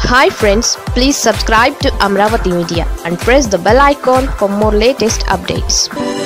hi friends please subscribe to Amaravati media and press the bell icon for more latest updates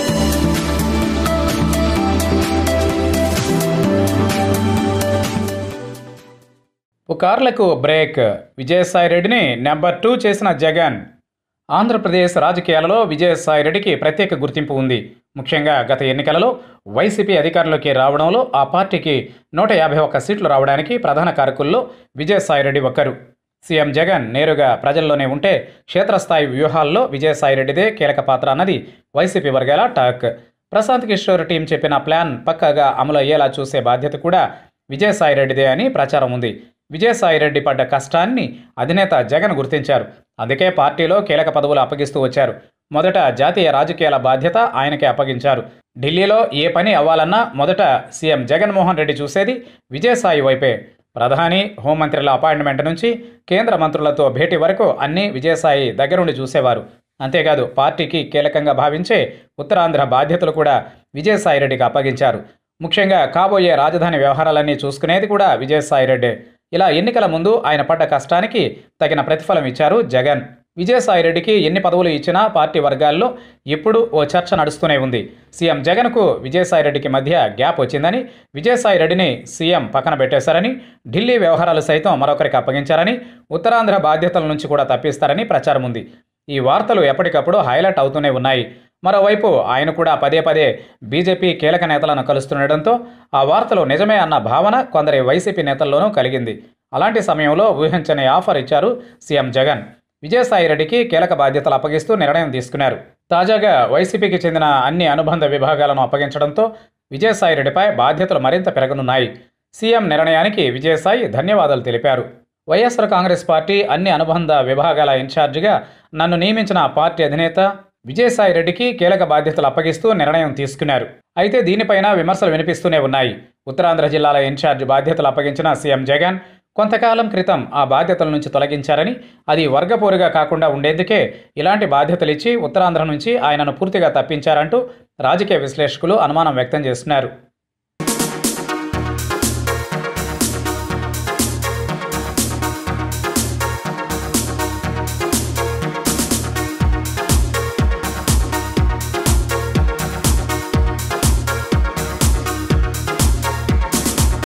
పుకార్లకు break విజయసాయిరెడ్డిని number two చేసిన జగన్ ఆంధ్రప్రదేశ్ రాజకీయాలలో విజయసాయిరెడ్డికి ప్రత్యేక గుర్తింపు ఉంది ముఖ్యంగా గత ఎన్నికలలో వైసీపీ అధికారంలోకి రావడంలో ఆ పార్టీకి నూట యాభై ఒక్క సీట్లు రావడానికి ప్రధాన కారకుల్లో విజయసాయిరెడ్డి ఒక్కరు సీఎం జగన్ నేరుగా ప్రజల్లోనే ఉంటే క్షేత్రస్థాయి వ్యూహాల్లో విజయసాయిరెడ్డిదే కీలక పాత్ర అన్నది వైసీపీ వర్గాల టాక్ ప్రశాంత్ కిషోర్ టీం చెప్పిన ప్లాన్ పక్కాగా అమలు అయ్యేలా చూసే బాధ్యత కూడా విజయసాయిరెడ్డిదే అని ప్రచారం ఉంది విజయసాయిరెడ్డి పడ్డ కష్టాన్ని అధినేత జగన్ గుర్తించారు అందుకే పార్టీలో కీలక పదవులు అప్పగిస్తూ వచ్చారు మొదట జాతీయ రాజకీయాల బాధ్యత ఆయనకే అప్పగించారు ఢిల్లీలో ఏ పని అవ్వాలన్నా మొదట సీఎం జగన్మోహన్ రెడ్డి చూసేది విజయసాయి వైపే ప్రధాని హోంమంత్రుల అపాయింట్మెంట్ నుంచి కేంద్ర మంత్రులతో భేటీ వరకు అన్నీ విజయసాయి దగ్గరుండి చూసేవారు అంతేకాదు పార్టీకి కీలకంగా భావించే ఉత్తరాంధ్ర బాధ్యతలు కూడా విజయసాయిరెడ్డికి అప్పగించారు ముఖ్యంగా కాబోయే రాజధాని వ్యవహారాలన్నీ చూసుకునేది కూడా విజయసాయిరెడ్డే ఇలా ఎన్నికల ముందు ఆయన పడ్డ కష్టానికి తగిన ప్రతిఫలం ఇచ్చారు జగన్ విజయసాయిరెడ్డికి ఎన్ని పదవులు ఇచ్చినా పార్టీ వర్గాల్లో ఇప్పుడు ఓ చర్చ నడుస్తూనే ఉంది సీఎం జగన్కు విజయసాయిరెడ్డికి మధ్య గ్యాప్ వచ్చిందని విజయసాయిరెడ్డిని సీఎం పక్కన పెట్టేశారని ఢిల్లీ వ్యవహారాలు సైతం మరొకరికి అప్పగించారని ఉత్తరాంధ్ర బాధ్యతల నుంచి కూడా తప్పిస్తారని ప్రచారం ఉంది ఈ వార్తలు ఎప్పటికప్పుడు హైలైట్ అవుతూనే ఉన్నాయి మరోవైపు ఆయన కూడా పదే పదే బీజేపీ కీలక నేతలను కలుస్తుండటంతో ఆ వార్తలు నిజమే అన్న భావన కొందరి వైసీపీ నేతల్లోనూ కలిగింది అలాంటి సమయంలో ఊహించని ఆఫర్ ఇచ్చారు సీఎం జగన్ విజయసాయిరెడ్డికి కీలక బాధ్యతలు అప్పగిస్తూ నిర్ణయం తీసుకున్నారు తాజాగా వైసీపీకి చెందిన అన్ని అనుబంధ విభాగాలను అప్పగించడంతో విజయసాయిరెడ్డిపై బాధ్యతలు మరింత పెరగనున్నాయి సీఎం నిర్ణయానికి విజయసాయి ధన్యవాదాలు తెలిపారు వైఎస్ఆర్ కాంగ్రెస్ పార్టీ అన్ని అనుబంధ విభాగాల ఇన్ఛార్జిగా నన్ను నియమించిన పార్టీ అధినేత విజయసాయిరెడ్డికి కీలక బాధ్యతలు అప్పగిస్తూ నిర్ణయం తీసుకున్నారు అయితే దీనిపైన విమర్శలు వినిపిస్తూనే ఉన్నాయి ఉత్తరాంధ్ర జిల్లాల ఇన్ఛార్జ్ బాధ్యతలు అప్పగించిన సీఎం జగన్ కొంతకాలం క్రితం ఆ బాధ్యతల నుంచి తొలగించారని అది వర్గపోరుగా కాకుండా ఉండేందుకే ఇలాంటి బాధ్యతలు ఇచ్చి ఉత్తరాంధ్ర నుంచి ఆయనను పూర్తిగా తప్పించారంటూ రాజకీయ విశ్లేషకులు అనుమానం వ్యక్తం చేస్తున్నారు